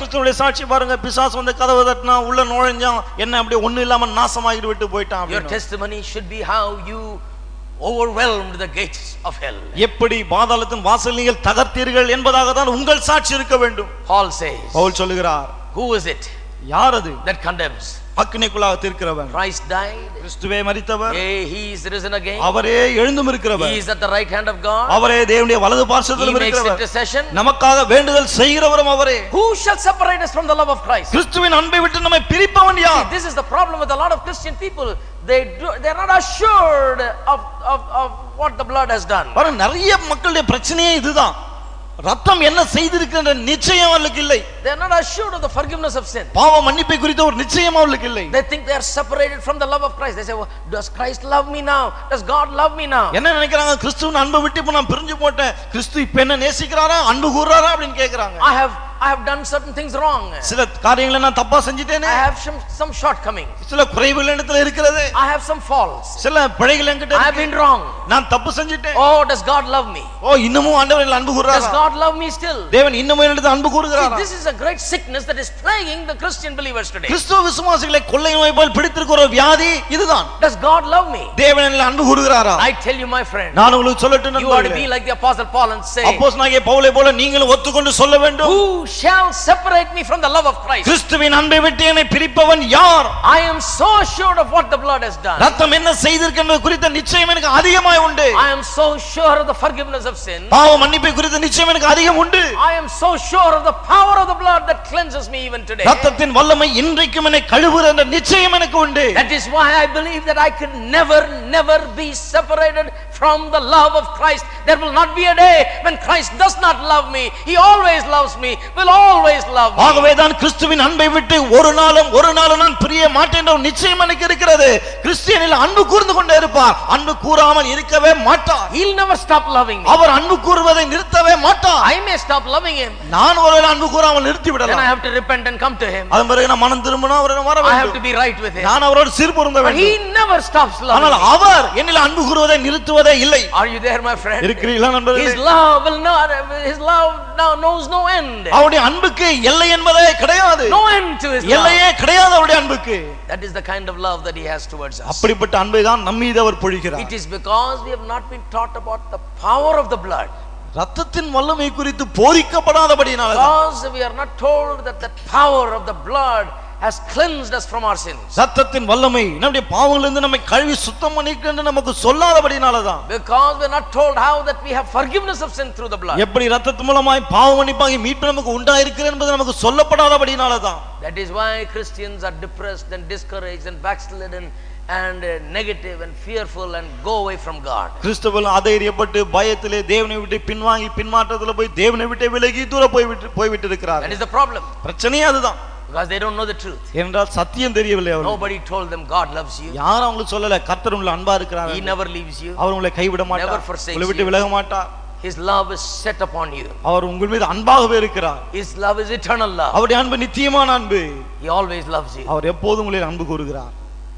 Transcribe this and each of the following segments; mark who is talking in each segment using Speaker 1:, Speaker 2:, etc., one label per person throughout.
Speaker 1: கிறிஸ்துவனுடைய சாட்சி பாருங்க பிசாசு வந்து கதவை தட்டினா உள்ள நுழைஞ்சான் என்ன அப்படியே ஒண்ணு இல்லாம நாசமாகிட்டு விட்டு போயிட்டான்
Speaker 2: Your
Speaker 1: அப்படின்னு.
Speaker 2: testimony should be how you overwhelmed the gates of hell.
Speaker 1: எப்படி பாதாளத்தின் வாசல் நீங்கள் தகர்த்தீர்கள் என்பதாக தான் உங்கள் சாட்சி இருக்க வேண்டும்
Speaker 2: Paul says,
Speaker 1: பவுல் சொல்லுகிறார்
Speaker 2: Who is it
Speaker 1: யார் அது
Speaker 2: that condemns?
Speaker 1: அக்கினைக்குள்ளாக தீர்க்கிறவன்
Speaker 2: Christ died,
Speaker 1: கிறிஸ்துவே மரித்தவர்
Speaker 2: yea, he is risen again,
Speaker 1: அவரே எழுந்தும்
Speaker 2: he
Speaker 1: இருக்கிறவர்
Speaker 2: is at the right hand of God,
Speaker 1: அவரே தேவனுடைய வலது
Speaker 2: he
Speaker 1: பார்சத்திலும்
Speaker 2: makes
Speaker 1: இருக்கிறவர்
Speaker 2: intercession.
Speaker 1: நமக்காக வேண்டுதல் செய்கிறவரும் அவரே
Speaker 2: Who shall separate us from the love of Christ?
Speaker 1: கிறிஸ்துவின் அன்பை விட்டு நம்மை பிரிப்பவன் யார்
Speaker 2: This is the problem with a lot of Christian people. They do, they're not assured of, of, of what the blood has done.
Speaker 1: பாருங்க நிறைய மக்களுடைய பிரச்சனையே இதுதான் ரத்தம் என்ன செய்திருக்கின்ற நிச்சயம் அவர்களுக்கு இல்லை
Speaker 2: They're not assured of the forgiveness of sin.
Speaker 1: பாவ மன்னிப்பை குறித்த ஒரு நிச்சயம் அவர்களுக்கு இல்லை
Speaker 2: They think they are separated from the love of Christ. They say, well, Does Christ love me now? Does God love me now?
Speaker 1: என்ன நினைக்கிறாங்க கிறிஸ்துவின் அன்பை விட்டு இப்ப நான் பிரிஞ்சு போட்டேன் கிறிஸ்து இப்ப என்ன நேசிக்கிறாரா அன்பு கூறுறாரா அப்படின்னு கேக்குறாங்க
Speaker 2: I have I have done certain things wrong.
Speaker 1: சில காரியங்களை நான் தப்பா செஞ்சிட்டேனே
Speaker 2: I have some, some shortcomings.
Speaker 1: சில குறைவுகள் இடத்துல இருக்கிறது
Speaker 2: I have some faults.
Speaker 1: சில பிழைகள் என்கிட்ட
Speaker 2: I have
Speaker 1: இருக்கு.
Speaker 2: been wrong.
Speaker 1: நான் தப்பு செஞ்சிட்டேன்
Speaker 2: Oh, does God love me?
Speaker 1: ஓ இன்னமும் ஆண்டவர் என்னில் அன்பு
Speaker 2: Does
Speaker 1: கூறுறாரா
Speaker 2: God love me still?
Speaker 1: தேவன் இன்னமும் என்னிடத்தில் அன்பு
Speaker 2: See,
Speaker 1: கூறுகிறாரா
Speaker 2: this is a great sickness that is plaguing the Christian believers today.
Speaker 1: கிறிஸ்துவ விசுவாசிகளை கொள்ளை நோய் போல் பிடித்திருக்கிற ஒரு வியாதி இதுதான்
Speaker 2: Does God love me?
Speaker 1: தேவன் என்னில் அன்பு கூறுகிறாரா
Speaker 2: I tell you, my friend,
Speaker 1: நான் உங்களுக்கு சொல்லட்டும்
Speaker 2: you ought to be
Speaker 1: நண்பர்களே.
Speaker 2: like the Apostle Paul and say,
Speaker 1: அப்போஸ் நாகிய பவுலை போல நீங்களும் ஒத்துக்கொண்டு சொல்ல வேண்டும்
Speaker 2: Who shall separate me from the love of Christ?
Speaker 1: கிறிஸ்துவின் அன்பை விட்டு என்னை பிரிப்பவன் யார்
Speaker 2: I am so assured of what the blood has done.
Speaker 1: ரத்தம் என்ன செய்திருக்கின்றது குறித்த நிச்சயம் எனக்கு அதிகமாய் உண்டு
Speaker 2: I am so sure of the forgiveness of sin.
Speaker 1: பாவ மன்னிப்பை குறித்த நிச்சயம் எனக்கு அதிகம் உண்டு
Speaker 2: I am so sure of the power of the blood that cleanses me even today.
Speaker 1: ரத்தத்தின் வல்லமை இன்றைக்கும் என்னை கழுவுற என்ற நிச்சயம் எனக்கு உண்டு
Speaker 2: That is why I believe that I could never, never be separated from the love of Christ. There will not be a day when Christ does not love me. He always loves me, will always love me.
Speaker 1: ஆகவே தான் கிறிஸ்துவின் அன்பை விட்டு ஒரு நாளும் ஒரு நாளும் நான் பிரிய மாட்டேன் என்ற ஒரு நிச்சயம் எனக்கு இருக்கிறது கிறிஸ்டியனில் அன்பு கூர்ந்து கொண்டே இருப்பார் அன்பு கூறாமல் இருக்கவே மாட்டார்
Speaker 2: He'll never stop loving me.
Speaker 1: அவர் அன்பு கூறுவதை நிறுத்தவே மாட்டார்
Speaker 2: I may stop loving him.
Speaker 1: நான் ஒரு அன்பு கூறாமல் நிறுத்தி
Speaker 2: Then I
Speaker 1: விடலாம்
Speaker 2: have to repent and come to him.
Speaker 1: அதன் பிறகு நான் மனம் திரும்பினா அவரை வர
Speaker 2: I have to
Speaker 1: வேண்டும்
Speaker 2: be right with him.
Speaker 1: நான் அவரோடு சீர்பொருந்த
Speaker 2: But he
Speaker 1: வேண்டும்
Speaker 2: never stops loving
Speaker 1: ஆனால்
Speaker 2: me.
Speaker 1: அவர் என்னில் அன்பு கூறுவதை நிறுத்துவதே இல்லை
Speaker 2: Are you there, my friend?
Speaker 1: இருக்கிறீர்களா
Speaker 2: His
Speaker 1: நண்பர்களே
Speaker 2: love will not, his love now knows no end.
Speaker 1: அவருடைய அன்புக்கு எல்லை என்பதே கிடையாது
Speaker 2: No end to his love.
Speaker 1: எல்லையே கிடையாது அவருடைய அன்புக்கு
Speaker 2: That is the kind of love that he has towards us.
Speaker 1: அப்படிப்பட்ட அன்பை தான் நம்மீது அவர் பொழிகிறார்
Speaker 2: It is because we have not been taught about the power of the blood.
Speaker 1: ரத்தத்தின் வல்லமை குறித்து போதிக்கப்படாதபடினால
Speaker 2: Because we are not told that the power of the blood has cleansed us from our sins.
Speaker 1: ரத்தத்தின் வல்லமை நம்முடைய பாவங்களிலிருந்து நம்மை கழுவி சுத்தம் பண்ணிட்டு நமக்கு சொல்லாதபடினால தான்
Speaker 2: Because we are not told how that we have forgiveness of sin through the blood.
Speaker 1: எப்படி ரத்தத்து மூலமாய் பாவ மன்னிப்பாகி மீட்பு நமக்கு உண்டாயிருக்கிறது என்பது நமக்கு சொல்லப்படாதபடினால தான்
Speaker 2: That is why Christians are depressed and discouraged and backslidden and uh, negative and fearful and go away from God.
Speaker 1: கிறிஸ்தவர்கள் அதைரியப்பட்டு பயத்திலே தேவனை விட்டு பின்வாங்கி பின்மாற்றத்துல போய் தேவனை விட்டு விலகி தூர போய் விட்டு போய்விட்டு
Speaker 2: That
Speaker 1: இருக்கிறார்கள்
Speaker 2: is the problem.
Speaker 1: பிரச்சனையே அதுதான்
Speaker 2: Because they don't know the truth.
Speaker 1: என்றால் சத்தியம் தெரியவில்லை அவர்களுக்கு
Speaker 2: Nobody told them God loves you.
Speaker 1: யாரும் அவங்களுக்கு சொல்லல கர்த்தர் உங்களை அன்பா
Speaker 2: He
Speaker 1: இருக்கிறார்
Speaker 2: never leaves you.
Speaker 1: அவர் உங்களை கைவிட
Speaker 2: Never
Speaker 1: மாட்டார்
Speaker 2: forsakes
Speaker 1: உங்களை விட்டு
Speaker 2: you.
Speaker 1: விலக மாட்டார்
Speaker 2: His love is set upon you.
Speaker 1: அவர் உங்கள் மீது அன்பாகவே இருக்கிறார்
Speaker 2: His love is eternal love.
Speaker 1: அவருடைய அன்பு நித்தியமான அன்பு
Speaker 2: He always loves you.
Speaker 1: அவர் எப்போதும் உங்களில் அன்பு கூறுகிறார்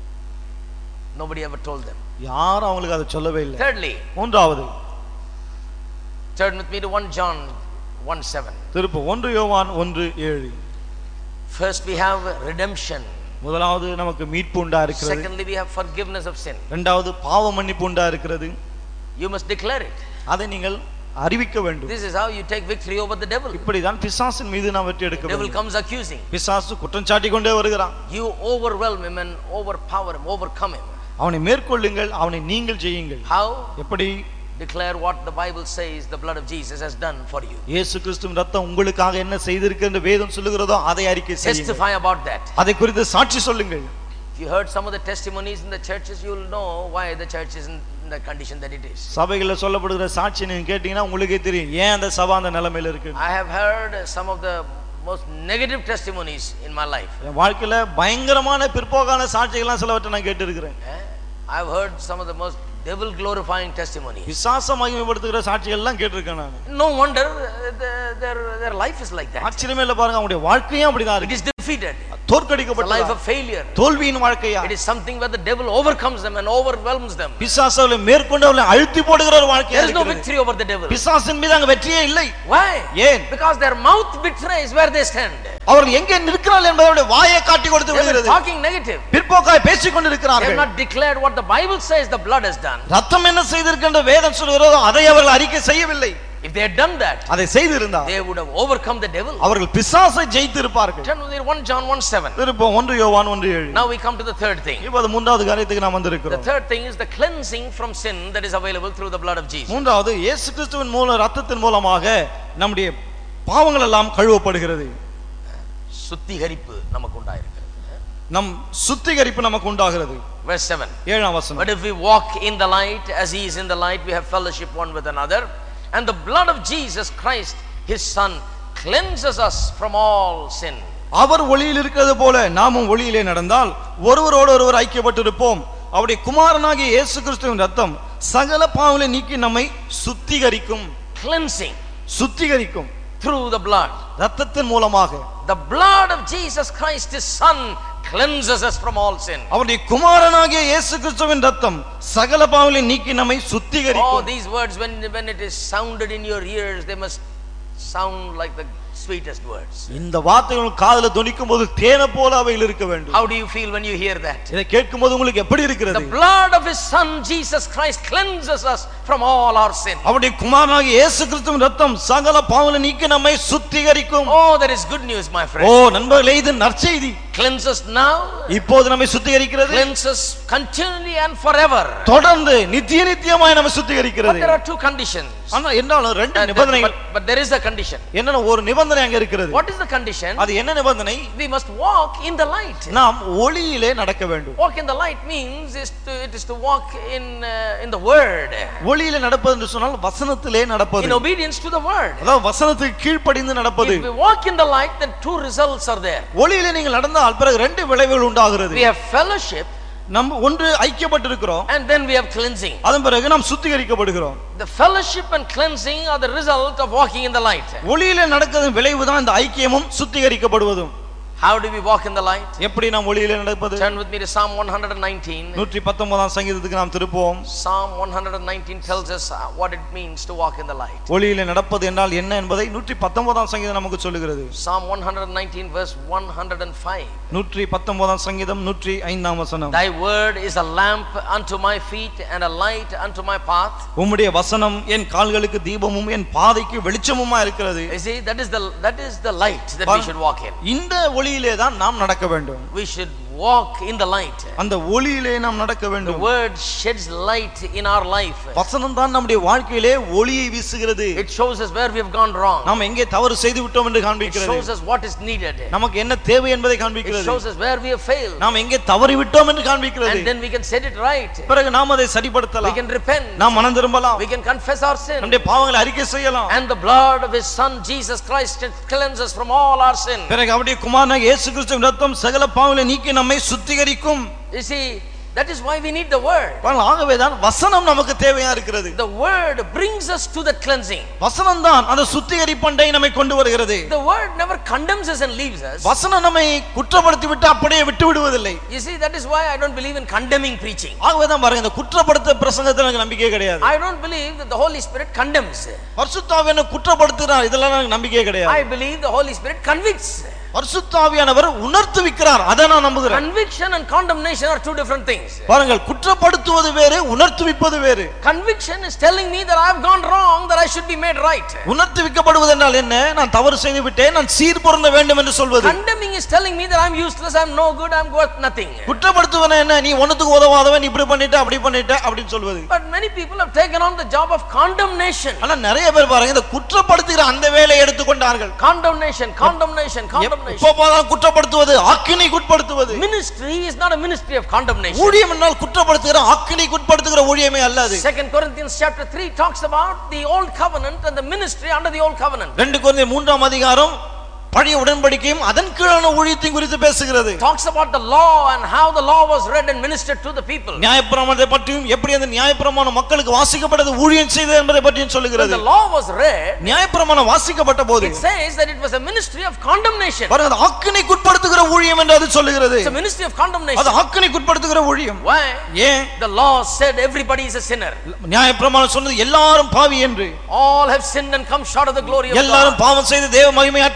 Speaker 2: Nobody ever told them.
Speaker 1: யாரும் அவங்களுக்கு அதை சொல்லவே இல்லை
Speaker 2: Thirdly,
Speaker 1: மூன்றாவது
Speaker 2: turn with me to 1 John 1 7.
Speaker 1: திருப்பு ஒன்று யோவான் ஒன்று ஏழு
Speaker 2: First, we have redemption.
Speaker 1: முதலாவது நமக்கு மீட்பு உண்டா இருக்கிறது
Speaker 2: Secondly, we have forgiveness of sin.
Speaker 1: இரண்டாவது பாவ மன்னிப்பு உண்டா இருக்கிறது
Speaker 2: You must declare it.
Speaker 1: அதை நீங்கள் அறிவிக்க வேண்டும்
Speaker 2: This is how you take victory over the devil.
Speaker 1: இப்படிதான் பிசாசின் மீது நாம் வெற்றி எடுக்க
Speaker 2: The devil
Speaker 1: வேண்டும்
Speaker 2: comes accusing.
Speaker 1: பிசாசு குற்றம் சாட்டி கொண்டே வருகிறான்
Speaker 2: You overwhelm him and overpower him, overcome him.
Speaker 1: அவனை மேற்கொள்ளுங்கள் அவனை நீங்கள் செய்யுங்கள்
Speaker 2: How?
Speaker 1: எப்படி
Speaker 2: Declare what the Bible says the blood of Jesus has done for you.
Speaker 1: இயேசு கிறிஸ்துவின் ரத்தம் உங்களுக்காக என்ன செய்திருக்கு என்று வேதம் சொல்லுகிறதோ அதை அறிக்கை செய்யுங்கள்
Speaker 2: Testify about that.
Speaker 1: அதை குறித்து சாட்சி சொல்லுங்கள்
Speaker 2: If you heard some of the testimonies in the churches, you'll know why the church is in the condition that it is.
Speaker 1: சபைகளில் சொல்லப்படுகிற சாட்சி நீங்க கேட்டீங்கன்னா உங்களுக்கே தெரியும் ஏன் அந்த சபை அந்த நிலைமையில இருக்கு
Speaker 2: I have heard some of the most negative testimonies in my life.
Speaker 1: என் வாழ்க்கையில பயங்கரமான பிற்போக்கான சாட்சிகள்லாம் சிலவற்றை நான் கேட்டிருக்கிறேன்
Speaker 2: Eh? I've heard some of the most devil glorifying testimonies.
Speaker 1: விசாச மகிமைப்படுத்துகிற சாட்சிகள்லாம் கேட்டிருக்கேன் நான்
Speaker 2: No wonder uh, their, their, their life is like that.
Speaker 1: ஆச்சரியமே இல்லை பாருங்க அவங்களுடைய வாழ்க்கையும் அப்படிதான்
Speaker 2: It
Speaker 1: இருக்கு
Speaker 2: is defeated. It's a life
Speaker 1: தோற்கடிக்கப்பட்ட
Speaker 2: of failure.
Speaker 1: தோல்வியின் வாழ்க்கையா
Speaker 2: It is something where the devil overcomes them and overwhelms them.
Speaker 1: பிசாசு அவளை மேற்கொண்டு அவளை அழுத்தி போடுகிற ஒரு வாழ்க்கையா
Speaker 2: There is no
Speaker 1: இருக்கிறது.
Speaker 2: victory over the devil.
Speaker 1: பிசாசின் மீது அங்க வெற்றியே இல்லை
Speaker 2: Why?
Speaker 1: ஏன்
Speaker 2: Because their mouth betrays where they stand.
Speaker 1: அவர்கள் எங்கே நிற்கிறார்கள் என்பதை வாயை காட்டி கொடுத்து
Speaker 2: They were
Speaker 1: விடுகிறது
Speaker 2: talking negative.
Speaker 1: பிற்போக்காய் basic
Speaker 2: They have
Speaker 1: கொண்டிருக்கிறார்கள்
Speaker 2: not declared what the Bible says the blood has done.
Speaker 1: ரத்தம் என்ன செய்திருக்கின்ற வேதம் சொல்கிறதோ அதை அவர்கள் அறிக்கை செய்யவில்லை
Speaker 2: If they had done that,
Speaker 1: அதை செய்திருந்தார்
Speaker 2: they would have overcome the devil.
Speaker 1: அவர்கள் பிசாசை ஜெயித்திருப்பார்கள்
Speaker 2: Turn with me to 1 John 1 7.
Speaker 1: திருப்பம் ஒன்று யோவான் ஒன்று ஏழு
Speaker 2: Now we come to the third thing.
Speaker 1: இப்போது மூன்றாவது காரியத்துக்கு நாம்
Speaker 2: The
Speaker 1: வந்திருக்கிறோம்
Speaker 2: third thing is the cleansing from sin that is available through the blood of Jesus.
Speaker 1: மூன்றாவது இயேசு கிறிஸ்துவின் மூலம் ரத்தத்தின் மூலமாக நம்முடைய பாவங்கள் எல்லாம் கழுவப்படுகிறது
Speaker 2: சுத்திகரிப்பு நமக்கு உண்டாயிருக்கிறது
Speaker 1: நம் சுத்திகரிப்பு நமக்கு உண்டாகிறது
Speaker 2: verse 7
Speaker 1: ஏழாம் வசனம்
Speaker 2: but if we walk in the light as he is in the light we have fellowship one with another and the blood of jesus christ his son cleanses us from all sin
Speaker 1: அவர் ஒளியில் இருக்கிறது போல நாமும் ஒளியிலே நடந்தால் ஒருவரோடு ஒருவர் ஐக்கியப்பட்டிருப்போம் அவருடைய குமாரனாகிய இயேசு கிறிஸ்துவின் ரத்தம் சகல பாவங்களை நீக்கி நம்மை சுத்திகரிக்கும்
Speaker 2: cleansing
Speaker 1: சுத்திகரிக்கும்
Speaker 2: through the blood
Speaker 1: ரத்தத்தின் மூலமாக
Speaker 2: the blood of jesus christ his son cleanses us from all sin
Speaker 1: அவருடைய குமாரனாகிய இயேசு கிறிஸ்துவின் ரத்தம் சகல பாவங்களை நீக்கி நம்மை
Speaker 2: all
Speaker 1: சுத்திகரிக்கும்
Speaker 2: these words when when it is sounded in your ears they must sound like the sweetest words
Speaker 1: இந்த வார்த்தைகள் காதுல துணிக்கும் போது தேனை போல அவைகள் இருக்க வேண்டும்
Speaker 2: how do you feel when you hear that
Speaker 1: இதை கேட்கும் போது உங்களுக்கு எப்படி
Speaker 2: The
Speaker 1: இருக்கிறது
Speaker 2: blood of his son Jesus Christ cleanses us from all our sin.
Speaker 1: அவருடைய குமாரனாகிய இயேசு கிறிஸ்துவின் ரத்தம் சகல பாவங்களை நீக்கி நம்மை சுத்திகரிக்கும்
Speaker 2: Oh, that is good news, my
Speaker 1: O
Speaker 2: friend.
Speaker 1: நண்பர்களே இது நற்செய்தி
Speaker 2: Cleanses now,
Speaker 1: இப்போது நம்மை சுத்திகரிக்கிறது
Speaker 2: cleanses continually and forever.
Speaker 1: தொடர்ந்து நித்திய நித்தியமாய் நம்மை
Speaker 2: But
Speaker 1: சுத்திகரிக்கிறது
Speaker 2: there are two conditions.
Speaker 1: ஆனா என்றாலும் ரெண்டு
Speaker 2: And-
Speaker 1: நிபந்தனைகள்
Speaker 2: but, but there is a condition.
Speaker 1: என்னென்ன ஒரு நிபந்தனை அங்க இருக்கிறது
Speaker 2: What is the condition?
Speaker 1: அது என்ன நிபந்தனை
Speaker 2: We must walk in the light.
Speaker 1: நாம் ஒளியிலே நடக்க வேண்டும்
Speaker 2: Walk in the light means is to, it is to walk in uh, in the word,
Speaker 1: ஒளியிலே நடப்பது என்று சொன்னால் வசனத்திலே நடப்பது
Speaker 2: in obedience to the word.
Speaker 1: அதாவது வசனத்துக்கு கீழ்ப்படிந்து நடப்பது
Speaker 2: If we walk in the light, then two results are there.
Speaker 1: ஒளியிலே நீங்கள் நடந்தால் பிறகு ரெண்டு விளைவுகள் உண்டாகிறது
Speaker 2: We have fellowship
Speaker 1: நம்ம ஒன்று ஐக்கியப்பட்டிருக்கிறோம்
Speaker 2: and then we have cleansing.
Speaker 1: அதன் பிறகு நாம் சுத்திகரிக்கப்படுகிறோம்
Speaker 2: The fellowship and cleansing are the result of walking in the light.
Speaker 1: ஒளியிலே நடக்கிறதன் விளைவுதான் இந்த ஐக்கியமும் சுத்திகரிக்கப்படுவதும்
Speaker 2: How do we walk in the light?
Speaker 1: எப்படி நாம் ஒளியிலே நடப்பது
Speaker 2: Turn with me to Psalm 119.
Speaker 1: நூற்றி பத்தொன்பதாம் சங்கீதத்துக்கு நாம் திருப்போம்
Speaker 2: Psalm 119 tells us uh, what it means to walk in the light.
Speaker 1: ஒளியிலே நடப்பது என்றால் என்ன என்பதை நூற்றி பத்தொன்பதாம் சங்கீதம் நமக்கு சொல்லுகிறது
Speaker 2: Psalm 119 verse 105.
Speaker 1: நூற்றி பத்தொன்பதாம் சங்கீதம் நூற்றி ஐந்தாம் வசனம்
Speaker 2: Thy word is a lamp unto my feet and a light unto my path.
Speaker 1: உம்முடைய வசனம் என் கால்களுக்கு தீபமும் என் பாதைக்கு வெளிச்சமுமா இருக்கிறது
Speaker 2: You see, that is the that is the light that we
Speaker 1: Pardon?
Speaker 2: should walk in.
Speaker 1: இந்த ஒளியிலே தான் நாம் நடக்க வேண்டும்
Speaker 2: We should walk in the light.
Speaker 1: அந்த ஒளியிலே நாம் நடக்க
Speaker 2: The
Speaker 1: வேண்டும்
Speaker 2: word sheds light in our life.
Speaker 1: வசனம் தான் நம்முடைய வாழ்க்கையிலே ஒளியை வீசுகிறது
Speaker 2: It shows us where we have gone wrong.
Speaker 1: நாம் எங்கே தவறு செய்து விட்டோம் என்று
Speaker 2: It
Speaker 1: காண்பிக்கிறது
Speaker 2: shows us what is needed.
Speaker 1: நமக்கு என்ன தேவை என்பதை
Speaker 2: It
Speaker 1: காண்பிக்கிறது
Speaker 2: shows us where we have failed.
Speaker 1: நாம் எங்கே தவறி விட்டோம் என்று காண்பிக்கிறது
Speaker 2: And then we can set it right.
Speaker 1: பிறகு நாம் அதை
Speaker 2: We
Speaker 1: சரிப்படுத்தலாம்
Speaker 2: can repent.
Speaker 1: நாம் மனம் திரும்பலாம்
Speaker 2: We can confess our sin.
Speaker 1: நம்முடைய பாவங்களை அறிக்கை செய்யலாம்
Speaker 2: And the blood of His Son Jesus Christ cleanses us from all our sin.
Speaker 1: பிறகு அவருடைய குமாரனாக இயேசு கிறிஸ்துவின் ரத்தம் சகல பாவங்களை நீக்கி நம்மை சுத்திகரிக்கும்
Speaker 2: You see, that is why we need the Word.
Speaker 1: ஆகவேதான் வசனம் நமக்கு தேவையா இருக்கிறது
Speaker 2: The Word brings us to the cleansing.
Speaker 1: வசனம் தான் அந்த சுத்திகரிப்பண்டை நம்மை கொண்டு வருகிறது
Speaker 2: The Word never condemns us and leaves us.
Speaker 1: வசனம் நம்மை குற்றப்படுத்தி விட்டு அப்படியே விட்டு விடுவதில்லை
Speaker 2: You see, that is why I don't believe in condemning preaching.
Speaker 1: ஆகவேதான் பாருங்க இந்த குற்றப்படுத்த பிரசங்கத்தில் எனக்கு நம்பிக்கை கிடையாது
Speaker 2: I don't believe that the Holy Spirit condemns.
Speaker 1: பரிசுத்தாவியான குற்றப்படுத்துறார் இதெல்லாம் எனக்கு நம்பிக்கையே கிடையாது
Speaker 2: I believe the Holy Spirit convicts.
Speaker 1: பரிசுத்தாவியானவர் உணர்த்துவிக்கிறார் அதை நான் நம்புகிறேன்
Speaker 2: Conviction and condemnation are two different things.
Speaker 1: பாருங்கள் குற்றப்படுத்துவது வேறு உணர்த்துவிப்பது வேறு
Speaker 2: Conviction is telling me that I have gone wrong, that I should be made right.
Speaker 1: உணர்த்துவிக்கப்படுவது என்றால் என்ன நான் தவறு செய்து விட்டேன் நான் சீர் பொருந்த வேண்டும் என்று சொல்வது
Speaker 2: Condemning is telling me that I'm useless, I'm no good, I'm worth nothing.
Speaker 1: குற்றப்படுத்துவன என்ன நீ ஒண்ணுத்துக்கு உதவாதவன் இப்படி பண்ணிட்ட அப்படி பண்ணிட்ட அப்படின்னு சொல்வது
Speaker 2: But many people have taken on the job of condemnation.
Speaker 1: ஆனா நிறைய பேர் பாருங்க இந்த குற்றப்படுத்துகிற அந்த வேலையை எடுத்துக்கொண்டார்கள்
Speaker 2: Condemnation, condemnation, condemnation.
Speaker 1: எப்ப போதாலும் குற்றப்படுத்துவது ஆக்கினை குட்படுத்துவது
Speaker 2: Ministry is not a ministry of condemnation.
Speaker 1: ஊழியம் என்றால் குற்றப்படுத்துகிற ஆக்கினை குட்படுத்துகிற ஊழியமே அல்ல அது
Speaker 2: Second Corinthians chapter 3 talks about the old covenant and the ministry under the old covenant.
Speaker 1: ரெண்டு குழந்தை மூன்றாம் அதிகாரம் பழைய உடன்படிக்கையும் அதன் கீழான ஊழியத்தையும் குறித்து பேசுகிறது
Speaker 2: Talks about the law and how the law was read and ministered to the people.
Speaker 1: நியாயப்பிரமாணத்தை பற்றியும் எப்படி அந்த நியாயப்பிரமாணம் மக்களுக்கு வாசிக்கப்பட்டது ஊழியம் செய்தது என்பதை பற்றியும்
Speaker 2: When
Speaker 1: சொல்லுகிறது
Speaker 2: the law was read,
Speaker 1: நியாயப்பிரமாணம் வாசிக்கப்பட்ட போது
Speaker 2: it says that it was a ministry of condemnation.
Speaker 1: பாருங்க அது ஆக்கினைக்குட்படுத்துகிற ஊழியம் என்று அது சொல்லுகிறது
Speaker 2: It's a ministry of condemnation.
Speaker 1: அது ஆக்கினைக்குட்படுத்துகிற ஊழியம்
Speaker 2: Why?
Speaker 1: ஏன்
Speaker 2: The law said everybody is a sinner.
Speaker 1: நியாயப்பிரமாணம் சொன்னது எல்லாரும் பாவி என்று
Speaker 2: All have sinned and come short of the glory of
Speaker 1: எல்லாரும்
Speaker 2: God.
Speaker 1: பாவம் செய்து தேவ மகிமை அற்றவர்களாய் போய்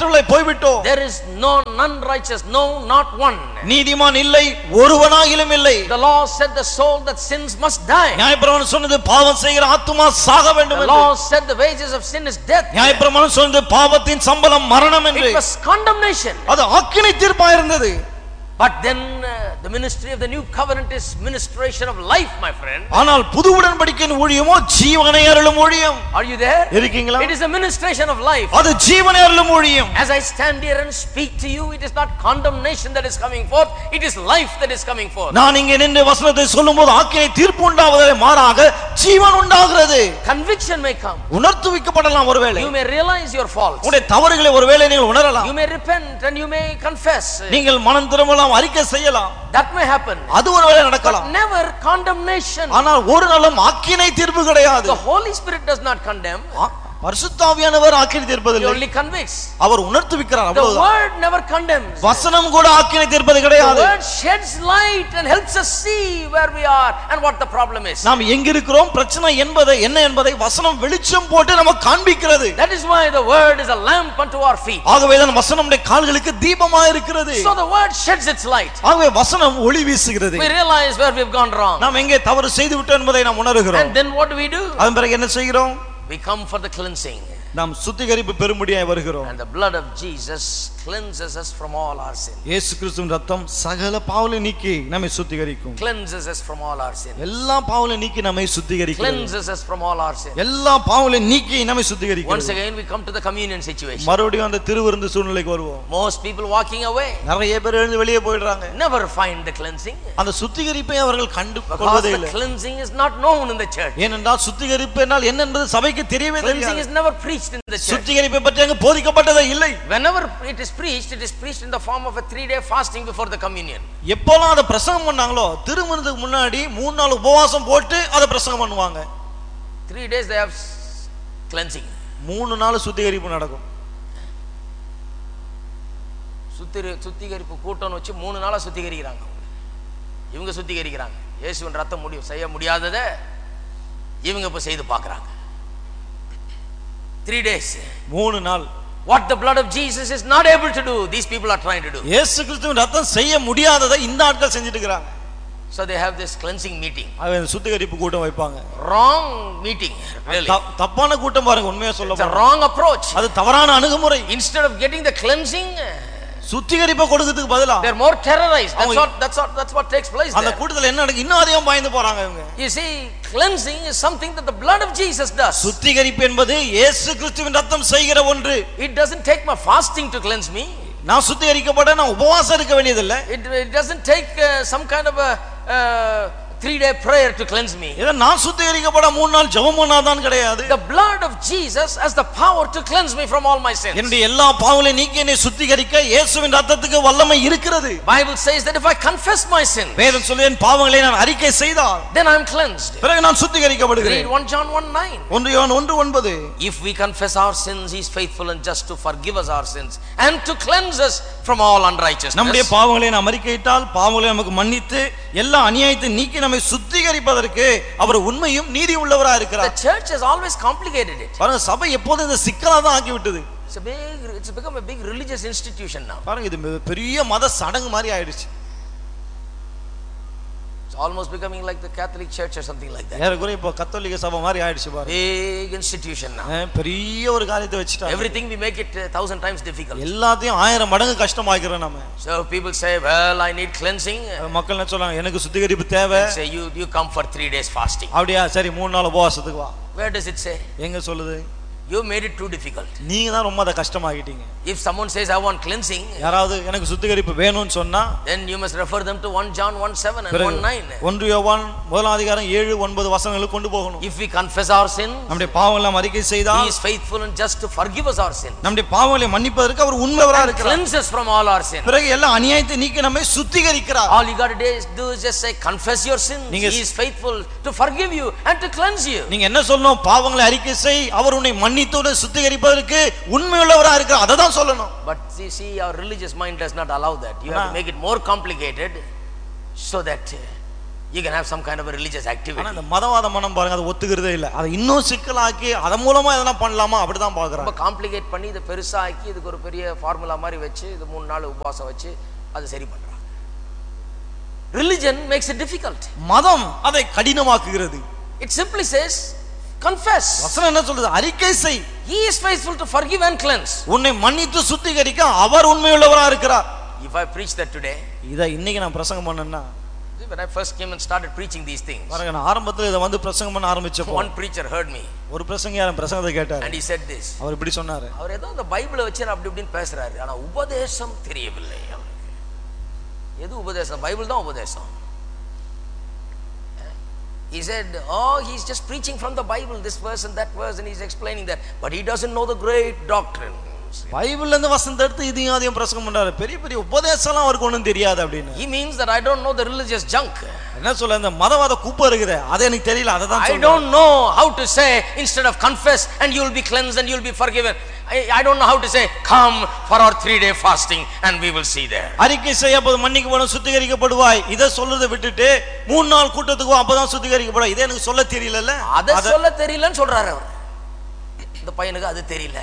Speaker 1: போய்விட்டோம்
Speaker 2: There is no none righteous, no, not one.
Speaker 1: நீதிமான் இல்லை ஒருவனாகிலும் இல்லை
Speaker 2: The law said the soul that sins must die.
Speaker 1: நியாயப்பிரமாணம் சொன்னது பாவம் செய்கிற ஆத்துமா சாக வேண்டும்
Speaker 2: The
Speaker 1: என்று
Speaker 2: law said the wages of sin is death.
Speaker 1: நியாயப்பிரமாணம் சொன்னது பாவத்தின் சம்பளம் மரணம் என்று
Speaker 2: It was condemnation.
Speaker 1: அது அக்கினி தீர்ப்பா இருந்தது
Speaker 2: But then uh, the ministry of the new covenant is ministration of life, my friend.
Speaker 1: ஆனால் புது உடன்படிக்கையின் ஊழியமோ ஜீவனை அருளும் ஊழியம்
Speaker 2: Are you there?
Speaker 1: இருக்கீங்களா
Speaker 2: It is a ministration of life.
Speaker 1: அது ஜீவனை அருளும் ஊழியம்
Speaker 2: As I stand here and speak to you, it is not condemnation that is coming forth, it is life that is coming forth.
Speaker 1: நான் இங்கே நின்று வசனத்தை சொல்லும்போது ஆக்கினை தீர்ப்பு உண்டாவதை மாறாக ஜீவன் உண்டாகிறது
Speaker 2: Conviction may come.
Speaker 1: உணர்த்துவிக்கப்படலாம் ஒருவேளை
Speaker 2: You may realize your faults.
Speaker 1: உங்களுடைய தவறுகளை ஒருவேளை நீங்கள் உணரலாம்
Speaker 2: You may repent and you may confess.
Speaker 1: நீங்கள் மனம் திரும்பலாம் அறிக்கை செய்யலாம்
Speaker 2: That may happen.
Speaker 1: அது ஒருவேளை நடக்கலாம்
Speaker 2: But never condemnation.
Speaker 1: ஆனால் ஒரு நாளும் ஆக்கினை தீர்ப்பு கிடையாது
Speaker 2: The Holy Spirit does not condemn,
Speaker 1: ஆ, பரிசுத்தாவியானவர் ஆக்கினை
Speaker 2: He
Speaker 1: தீர்ப்பதில்லை
Speaker 2: only convicts.
Speaker 1: Our உணர்த்துவிக்கிறார்
Speaker 2: The
Speaker 1: அவ்வளவுதான்
Speaker 2: Word never condemns.
Speaker 1: வசனம் கூட ஆக்கினை தீர்ப்பது
Speaker 2: The
Speaker 1: கிடையாது
Speaker 2: Word sheds light and helps us see where we are and what the problem is.
Speaker 1: நாம் எங்கிருக்கிறோம் பிரச்சனை என்பதை என்ன என்பதை வசனம் வெளிச்சம் போட்டு நமக்கு காண்பிக்கிறது
Speaker 2: That is why the Word is a lamp unto our feet.
Speaker 1: ஆகவேதான் வசனம் நம்முடைய கால்களுக்கு தீபமா இருக்கிறது
Speaker 2: So the Word sheds its light.
Speaker 1: ஆகவே வசனம் ஒளி வீசுகிறது
Speaker 2: We realize where we've gone wrong.
Speaker 1: நாம் எங்கே தவறு செய்து விட்டோம் என்பதை நாம் உணர்கிறோம்
Speaker 2: And then what do we do?
Speaker 1: அதன் பிறகு என்ன செய்கிறோம்
Speaker 2: We come for the cleansing.
Speaker 1: நாம் சுத்திகரிப்பு பெரும்படியாய் வருகிறோம்
Speaker 2: And the blood of Jesus cleanses us from all our sin.
Speaker 1: இயேசு கிறிஸ்துவின் ரத்தம் சகல பாவலை நீக்கி நம்மை சுத்திகரிக்கும்
Speaker 2: Cleanses us from all our sin.
Speaker 1: எல்லா பாவலை நீக்கி நம்மை சுத்திகரிக்கும்
Speaker 2: Cleanses us from all our sin.
Speaker 1: எல்லா பாவலை நீக்கி நம்மை
Speaker 2: Once
Speaker 1: சுத்திகரிக்கும்
Speaker 2: again, we come to the communion situation.
Speaker 1: மறுபடியும் அந்த திருவிருந்து சூழ்நிலைக்கு வருவோம்
Speaker 2: Most people walking away
Speaker 1: நிறைய பேர் எழுந்து வெளியே போயிடுறாங்க
Speaker 2: never find the cleansing
Speaker 1: அந்த சுத்திகரிப்பை அவர்கள் கண்டு
Speaker 2: because
Speaker 1: கொள்வதே
Speaker 2: the
Speaker 1: இல்லை
Speaker 2: cleansing is not known in the church.
Speaker 1: ஏனென்றால் சுத்திகரிப்பு என்றால் என்ன என்பது சபைக்கு தெரியவே
Speaker 2: Cleansing
Speaker 1: தெரியாது
Speaker 2: is never preached in the church.
Speaker 1: சுத்திகரிப்பை பற்றி அங்கு போதிக்கப்பட்டதே இல்லை
Speaker 2: Whenever it is preached, it is preached in the form of a three day fasting before the communion.
Speaker 1: எப்போல்லாம் அதை பிரசங்கம் பண்ணாங்களோ திருமணத்துக்கு முன்னாடி மூணு நாள் உபவாசம் போட்டு அதை பிரசங்கம் பண்ணுவாங்க
Speaker 2: Three days they have s- cleansing.
Speaker 1: மூணு நாள் சுத்திகரிப்பு நடக்கும்
Speaker 2: சுத்திரி சுத்திகரிப்பு கூட்டம்னு வச்சு மூணு நாளா சுத்திகரிக்கிறாங்க இவங்க சுத்திகரிக்கிறாங்க இயேசுவின் ரத்தம் முடியும் செய்ய முடியாததை இவங்க இப்ப செய்து பார்க்கறாங்க த்ரீ டேஸ்
Speaker 1: மூணு நாள்
Speaker 2: what the blood of Jesus is not able to do these people are trying to do
Speaker 1: இயேசு கிறிஸ்துவின் ரத்தம் செய்ய முடியாததை இந்த ஆட்கள் செஞ்சுட்டு இருக்கிறாங்க
Speaker 2: so they have this cleansing meeting
Speaker 1: அது சுத்திகரிப்பு கூட்டம் வைப்பாங்க
Speaker 2: wrong meeting really
Speaker 1: த- தப்பான கூட்டம் பாருங்க உண்மையா சொல்ல
Speaker 2: it's a
Speaker 1: போனா.
Speaker 2: wrong approach
Speaker 1: அது தவறான அணுகுமுறை
Speaker 2: instead of getting the cleansing
Speaker 1: சுத்திகரிப்பை கொடுக்கிறதுக்கு பதிலா
Speaker 2: they're more terrorized that's
Speaker 1: அவங்க-
Speaker 2: what that's what that's what takes place
Speaker 1: அந்த
Speaker 2: there
Speaker 1: கூட்டத்துல என்ன நடக்கு இன்னும் அதிகம் பயந்து போறாங்க இவங்க
Speaker 2: you see cleansing is something that the blood of Jesus does
Speaker 1: சுத்திகரிப்பு என்பது இயேசு கிறிஸ்துவின் ரத்தம் செய்கிற ஒன்று
Speaker 2: It doesn't take my fasting to cleanse me.
Speaker 1: நான் சுத்திகரிக்கப்பட நான் உபவாசம் இருக்க வேண்டியதில்லை
Speaker 2: It, it doesn't take uh, some kind of a uh, three day prayer to cleanse me.
Speaker 1: இதை நான் சுத்திகரிக்கப்பட மூணு நாள் ஜெபம் பண்ணாதான் கிடையாது
Speaker 2: The blood of Jesus has the power to cleanse me from all my sins.
Speaker 1: என்னுடைய எல்லா பாவங்களையும் நீக்கி என்னை சுத்திகரிக்க இயேசுவின் ரத்தத்துக்கு வல்லமை இருக்கிறது
Speaker 2: Bible says that if I confess my sin,
Speaker 1: வேதம் சொல்லி என் பாவங்களை நான் அறிக்கை செய்தால்
Speaker 2: then I'm cleansed.
Speaker 1: பிறகு நான்
Speaker 2: Read
Speaker 1: சுத்திகரிக்கப்படுகிறேன்
Speaker 2: 1 John 1 9.
Speaker 1: ஒன்று யோவான் ஒன்று ஒன்பது
Speaker 2: If we confess our sins, He is faithful and just to forgive us our sins and to cleanse us from all unrighteousness.
Speaker 1: நம்முடைய பாவங்களை நாம் அறிக்கையிட்டால் பாவங்களை நமக்கு மன்னித்து எல்லா அநியாயத்தை நீக்கி நம்மை சுத்திகரிப்பதற்கு அவர் உண்மையும் நீதி உள்ளவரா
Speaker 2: The
Speaker 1: இருக்கிறார்
Speaker 2: church has always complicated it.
Speaker 1: பாருங்க சபை எப்போதும் இந்த சிக்கலா தான் ஆக்கி விட்டது
Speaker 2: It's a big, it's become a big religious institution now.
Speaker 1: பாருங்க இது மிக பெரிய மத சடங்கு மாதிரி ஆயிடுச்சு
Speaker 2: It's almost becoming like the Catholic Church or something like that.
Speaker 1: ஏறக்குறைய இப்போ கத்தோலிக்க சபை மாதிரி ஆயிடுச்சு பாருங்க
Speaker 2: Big institution now.
Speaker 1: அஹ் பெரிய ஒரு காரியத்தை வச்சுட்டாங்க
Speaker 2: Everything we make it a thousand times difficult.
Speaker 1: எல்லாத்தையும் ஆயிரம் மடங்கு கஷ்டமாக்கிறோம் நம்ம
Speaker 2: So people say, well, I need cleansing.
Speaker 1: மக்கள் என்ன சொல்றாங்க எனக்கு சுத்திகரிப்பு தேவை
Speaker 2: Say you, you come for three days fasting.
Speaker 1: அப்படியா சரி மூணு நாள் உபவாசத்துக்கு வா
Speaker 2: Where does it say?
Speaker 1: எங்க சொல்லுது
Speaker 2: You made it too difficult.
Speaker 1: நீங்க தான் ரொம்ப அதை கஷ்டமாக்கிட்டீங்க
Speaker 2: If someone says, I want cleansing,
Speaker 1: யாராவது எனக்கு சுத்திகரிப்பு வேணும்னு சொன்னா
Speaker 2: then you must refer them to 1 John 1 7 and
Speaker 1: பிறகு
Speaker 2: 1 9.
Speaker 1: ஒன்று யோவான் முதலாம் அதிகாரம் ஏழு ஒன்பது வசனங்களுக்கு கொண்டு போகணும்
Speaker 2: If we confess our sins,
Speaker 1: நம்முடைய பாவங்களை நாம் அறிக்கை
Speaker 2: He
Speaker 1: செய்தால்
Speaker 2: is faithful and just to forgive us our sins.
Speaker 1: நம்முடைய பாவங்களை மன்னிப்பதற்கு அவர் உண்மைவரா
Speaker 2: And
Speaker 1: இருக்கிறார்
Speaker 2: cleanse us from all our sins.
Speaker 1: பிறகு எல்லா அநியாயத்தை நீக்கி நம்மை சுத்திகரிக்கிறார்
Speaker 2: All you got to do is just say, confess your sins.
Speaker 1: நீங்க-
Speaker 2: He is faithful to forgive you and to cleanse you.
Speaker 1: நீங்க என்ன சொல்லணும் பாவங்களை அறிக்கை செய் அவர் உன்னை மன்னித்து உன்னை சுத்திகரிப்பதற்கு உண்மையுள்ளவரா இருக்கிறார் அதை தான் சொல்லணும்
Speaker 2: But see, see, our religious mind does not allow that. You have to
Speaker 1: ஆனா-
Speaker 2: make it more complicated so that uh, You can have some kind of a religious
Speaker 1: ஆனா
Speaker 2: activity.
Speaker 1: இந்த மதவாத மனம் பாருங்க அதை ஒத்துக்கிறதே இல்லை அதை இன்னும் சிக்கலாக்கி அதன் மூலமா எதனா பண்ணலாமா அப்படிதான்
Speaker 2: ரொம்ப
Speaker 1: பாக்குறாங்க
Speaker 2: காம்ப்ளிகேட் பண்ணி இதை பெருசாக்கி இதுக்கு ஒரு பெரிய ஃபார்முலா மாதிரி வச்சு இது மூணு நாள் உபவாசம் வச்சு அதை சரி பண்றாங்க ரிலிஜன் மேக்ஸ் இட் டிஃபிகல்ட்
Speaker 1: மதம் அதை கடினமாக்குகிறது
Speaker 2: இட் சிம்பிளி சேஸ் கன்ஃபெஸ்
Speaker 1: வசனம் என்ன சொல்றது அறிக்கை செய்
Speaker 2: he is faithful to forgive and cleanse
Speaker 1: உன்னை மன்னித்து சுத்திகரிக்க அவர் உண்மையுள்ளவரா இருக்கிறார்
Speaker 2: if i preach that today
Speaker 1: இதை இன்னைக்கு நான் பிரசங்கம் பண்ணேன்னா
Speaker 2: when i first came and started preaching these things
Speaker 1: பாருங்க நான் ஆரம்பத்துல இதை வந்து பிரசங்கம் பண்ண ஆரம்பிச்சப்போ
Speaker 2: one preacher heard me
Speaker 1: ஒரு பிரசங்க யாரும் பிரசங்கத்தை கேட்டார்
Speaker 2: and he said this
Speaker 1: அவர் இப்படி சொன்னாரு
Speaker 2: அவர் ஏதோ அந்த பைபிளை வச்சு அப்படி இப்படின்னு பேசுறாரு ஆனா உபதேசம் தெரியவில்லை அவருக்கு எது உபதேசம் பைபிள் தான் உபதேசம் He said, Oh, he's just preaching from the Bible, this verse and that verse, and he's explaining that. But he doesn't know the great doctrine.
Speaker 1: பைபிள்ல இருந்து வசனத்தை எடுத்து இதையும் அதையும் பிரசங்கம் பண்றாரு பெரிய பெரிய உபதேசம்லாம் அவருக்கு ஒண்ணும் தெரியாது அப்படின்னு
Speaker 2: He means that I don't know the religious junk.
Speaker 1: என்ன சொல்ல இந்த மதவாத குப்பை இருக்குது அது எனக்கு தெரியல அதை தான்
Speaker 2: I
Speaker 1: சொல்றேன்.
Speaker 2: don't know how to say, instead of confess and you'll be cleansed and you'll be forgiven. I, I don't know how to say, come for our three day fasting and we will see there.
Speaker 1: அறிக்கை செய்ய போது மன்னிக்கப்படும் சுத்திகரிக்கப்படுவாய் இதை சொல்றதை விட்டுட்டு மூணு நாள் கூட்டத்துக்கும் அப்பதான் சுத்திகரிக்கப்படும் இதை எனக்கு சொல்ல தெரியல
Speaker 2: அதை சொல்ல தெரியலன்னு சொல்றாரு அவர் இந்த பையனுக்கு அது தெரியல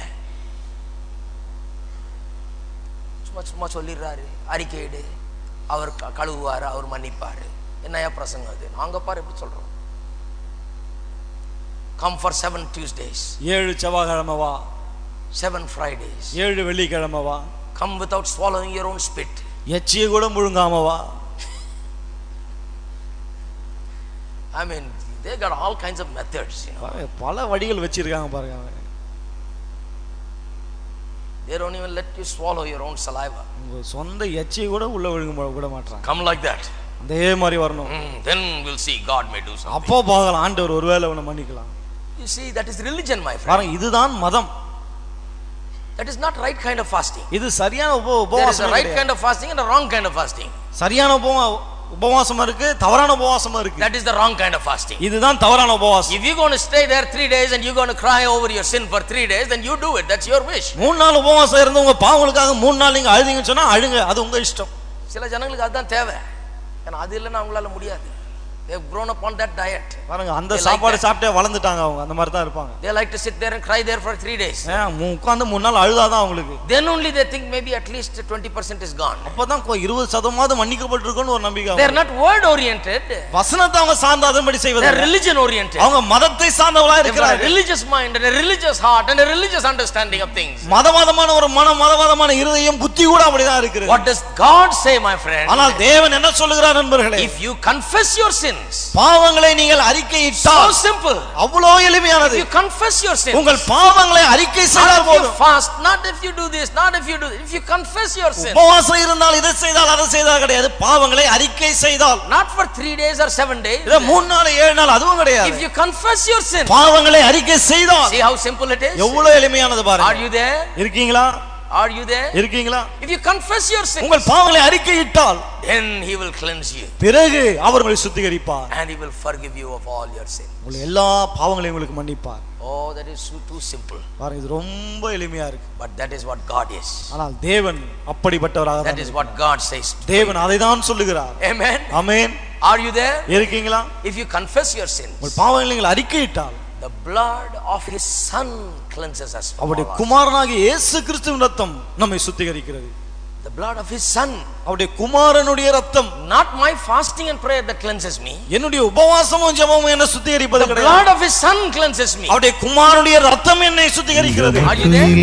Speaker 2: சும்மா சும்மா சொல்லிடுறாரு அறிக்கையிடு அவர் க- கழுவுவாரு அவர் மன்னிப்பாரு என்னையா பிரசங்கம் அது நாங்க பாரு எப்படி சொல்றோம் கம் ஃபார் செவன் டியூஸ்டேஸ்
Speaker 1: ஏழு செவ்வாய்க்கிழமை வா
Speaker 2: செவன் ஃப்ரைடேஸ்
Speaker 1: ஏழு வெள்ளிக்கிழமை வா
Speaker 2: come without swallowing your own spit
Speaker 1: எச்சியை கூட முழுங்காம வா
Speaker 2: I mean they got all kinds of methods you know
Speaker 1: பாருங்க, பல வழிகள் வச்சிருக்காங்க பாருங்க அவங்க.
Speaker 2: they don't even let you swallow your own saliva
Speaker 1: உங்க சொந்த எச்சியை கூட உள்ள விழுங்க விட மாட்டாங்க
Speaker 2: come like that
Speaker 1: அதே மாதிரி வரணும்
Speaker 2: Hmm, then we'll see God may do something
Speaker 1: அப்போ பார்க்கலாம் ஆண்டவர் ஒருவேளை உன்னை மன்னிக்கலாம்
Speaker 2: you see that is religion my friend
Speaker 1: பாருங்க இதுதான் மதம்
Speaker 2: That is not right kind of fasting.
Speaker 1: இது சரியான உப
Speaker 2: There is a
Speaker 1: உபவாசம்
Speaker 2: right kind of fasting and a wrong kind of fasting.
Speaker 1: சரியான உபவா உபவாசமா இருக்கு தவறான உபவாசமா இருக்கு
Speaker 2: That is the wrong kind of fasting.
Speaker 1: இதுதான் தவறான உபவாசம்
Speaker 2: If you're going to stay there three days and you're going to cry over your sin for three days, then you do it. That's your wish.
Speaker 1: மூணு நாள் உபவாசம் இருந்து உங்க பாவங்களுக்காக மூணு நாள் நீங்க அழுதீங்கன்னு சொன்னா அழுங்க அது உங்க இஷ்டம்
Speaker 2: சில ஜனங்களுக்கு அதுதான் தேவை ஏன்னா அது இல்லைன்னா அவங்களால முடியாது they've grown up on that diet
Speaker 1: பாருங்க அந்த
Speaker 2: They like
Speaker 1: சாப்பாடு
Speaker 2: that.
Speaker 1: சாப்பிட்டே வளர்ந்துட்டாங்க அவங்க அந்த மாதிரி தான் இருப்பாங்க
Speaker 2: they like to sit there and cry there for three days
Speaker 1: ஏன் உட்காந்து மூணு நாள் அழுதாதான் அவங்களுக்கு
Speaker 2: then only they think maybe at least 20% is gone
Speaker 1: அப்பதான் கொ- இருபது சதமாவது மன்னிக்கப்பட்டிருக்குன்னு ஒரு நம்பிக்கை
Speaker 2: they're
Speaker 1: அவங்களுக்கு.
Speaker 2: not word oriented
Speaker 1: வசனத்தை அவங்க சார்ந்து அதன்படி செய்வது
Speaker 2: they're religion oriented
Speaker 1: அவங்க மதத்தை சார்ந்தவங்களா
Speaker 2: they've got a
Speaker 1: இருக்கிறாங்க
Speaker 2: religious mind and a religious heart and a religious understanding of things
Speaker 1: மதவாதமான ஒரு மனம் மதவாதமான இருதயம் புத்தி கூட அப்படிதான் இருக்குது
Speaker 2: what does god say my friend
Speaker 1: ஆனால் தேவன் என்ன சொல்லுகிறார் நண்பர்களே
Speaker 2: if you confess your sins
Speaker 1: பாவங்களை நீங்கள்
Speaker 2: so
Speaker 1: அறிக்கையிட்டால்
Speaker 2: simple
Speaker 1: அவ்வளோ எளிமையானது
Speaker 2: if you confess your sins
Speaker 1: உங்கள் பாவங்களை அறிக்கை
Speaker 2: not
Speaker 1: செய்தால்
Speaker 2: if you
Speaker 1: போதும்
Speaker 2: fast not if you do this not if you do if you confess your sin
Speaker 1: உபவாசம் இருந்தால் இதை செய்தால் அதை செய்தால் கிடையாது பாவங்களை அறிக்கை செய்தால்
Speaker 2: not for three days or seven days
Speaker 1: இதை மூணு நாள் ஏழு நாள் அதுவும்
Speaker 2: if
Speaker 1: கிடையாது
Speaker 2: you confess your sin
Speaker 1: பாவங்களை அறிக்கை செய்தால்
Speaker 2: see how simple it is
Speaker 1: எவ்வளவு எளிமையானது
Speaker 2: are
Speaker 1: பாருங்க
Speaker 2: you there
Speaker 1: இருக்கீங்களா
Speaker 2: are you there
Speaker 1: இருக்கீங்களா
Speaker 2: if you confess your sin
Speaker 1: உங்கள் பாவங்களை அறிக்கையிட்டால்
Speaker 2: then he will cleanse you
Speaker 1: பிறகு அவர் உங்களை சுத்திகரிப்பார்
Speaker 2: and he will forgive you of all your sin
Speaker 1: உங்கள் எல்லா பாவங்களையும் உங்களுக்கு மன்னிப்பார்
Speaker 2: oh that is so, too simple
Speaker 1: பாருங்க இது ரொம்ப எளிமையா இருக்கு
Speaker 2: but that is what god is
Speaker 1: ஆனால் தேவன் அப்படிப்பட்டவராக
Speaker 2: that
Speaker 1: தான்
Speaker 2: is what god says
Speaker 1: தேவன் அதை தான் சொல்லுகிறார்
Speaker 2: amen
Speaker 1: amen
Speaker 2: are you there
Speaker 1: இருக்கீங்களா
Speaker 2: if you confess your sins
Speaker 1: உங்கள் பாவங்களை நீங்கள் அறிக்கையிட்டால்
Speaker 2: the blood of his son cleanses us from
Speaker 1: அவருடைய
Speaker 2: all our
Speaker 1: குமாரனாகிய இயேசு கிறிஸ்துவின் ரத்தம் நம்மை சுத்திகரிக்கிறது
Speaker 2: sin. the blood of his son
Speaker 1: அவருடைய குமாரனுடைய ரத்தம்
Speaker 2: not my fasting and prayer that cleanses me
Speaker 1: என்னுடைய உபவாசமும் ஜெபமும் என்ன சுத்திகரிப்பது
Speaker 2: the
Speaker 1: கிடையாது
Speaker 2: blood of his son cleanses me
Speaker 1: அவருடைய குமாரனுடைய ரத்தம் என்னை சுத்திகரிக்கிறது
Speaker 2: are you there